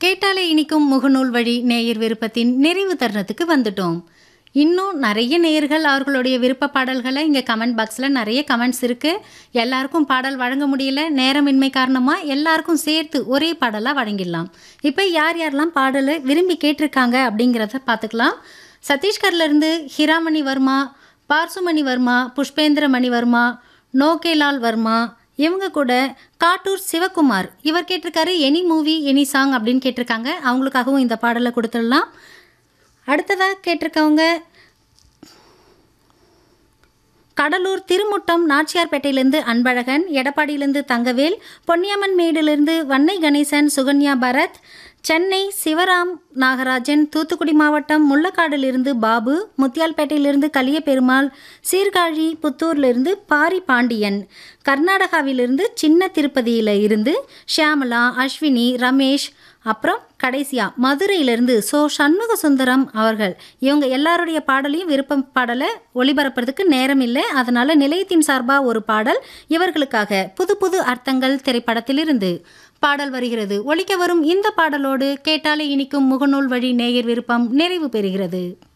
கேட்டாலே இனிக்கும் முகநூல் வழி நேயர் விருப்பத்தின் நிறைவு தருணத்துக்கு வந்துட்டோம் இன்னும் நிறைய நேயர்கள் அவர்களுடைய விருப்ப பாடல்களை இங்கே கமெண்ட் பாக்ஸில் நிறைய கமெண்ட்ஸ் இருக்குது எல்லாருக்கும் பாடல் வழங்க முடியல நேரமின்மை காரணமாக எல்லாருக்கும் சேர்த்து ஒரே பாடலாக வழங்கிடலாம் இப்போ யார் யாரெல்லாம் பாடலை விரும்பி கேட்டிருக்காங்க அப்படிங்கிறத பார்த்துக்கலாம் சத்தீஸ்கர்லேருந்து ஹிராமணி வர்மா பார்சுமணி வர்மா புஷ்பேந்திர மணி வர்மா நோகேலால் வர்மா இவங்க கூட காட்டூர் சிவகுமார் இவர் கேட்டிருக்காரு எனி மூவி எனி சாங் அப்படின்னு கேட்டிருக்காங்க அவங்களுக்காகவும் இந்த பாடலை கொடுத்துடலாம் அடுத்ததாக கேட்டிருக்கவங்க கடலூர் திருமுட்டம் நாச்சியார்பேட்டையிலேருந்து அன்பழகன் எடப்பாடியிலேருந்து தங்கவேல் பொன்னியம்மன் மேடிலிருந்து வன்னை கணேசன் சுகன்யா பரத் சென்னை சிவராம் நாகராஜன் தூத்துக்குடி மாவட்டம் முள்ளக்காடிலிருந்து பாபு முத்தியால்பேட்டையிலிருந்து கலிய பெருமாள் சீர்காழி புத்தூர்லேருந்து பாரி பாண்டியன் கர்நாடகாவிலிருந்து சின்ன திருப்பதியில் இருந்து ஷியாமலா அஸ்வினி ரமேஷ் அப்புறம் கடைசியா மதுரையிலிருந்து சோ சண்முக சுந்தரம் அவர்கள் இவங்க எல்லாருடைய பாடலையும் விருப்பம் பாடலை ஒளிபரப்புறதுக்கு நேரம் இல்லை அதனால நிலையத்தின் சார்பாக ஒரு பாடல் இவர்களுக்காக புது புது அர்த்தங்கள் திரைப்படத்திலிருந்து பாடல் வருகிறது ஒலிக்க வரும் இந்த பாடலோடு கேட்டாலே இனிக்கும் முகநூல் வழி நேயர் விருப்பம் நிறைவு பெறுகிறது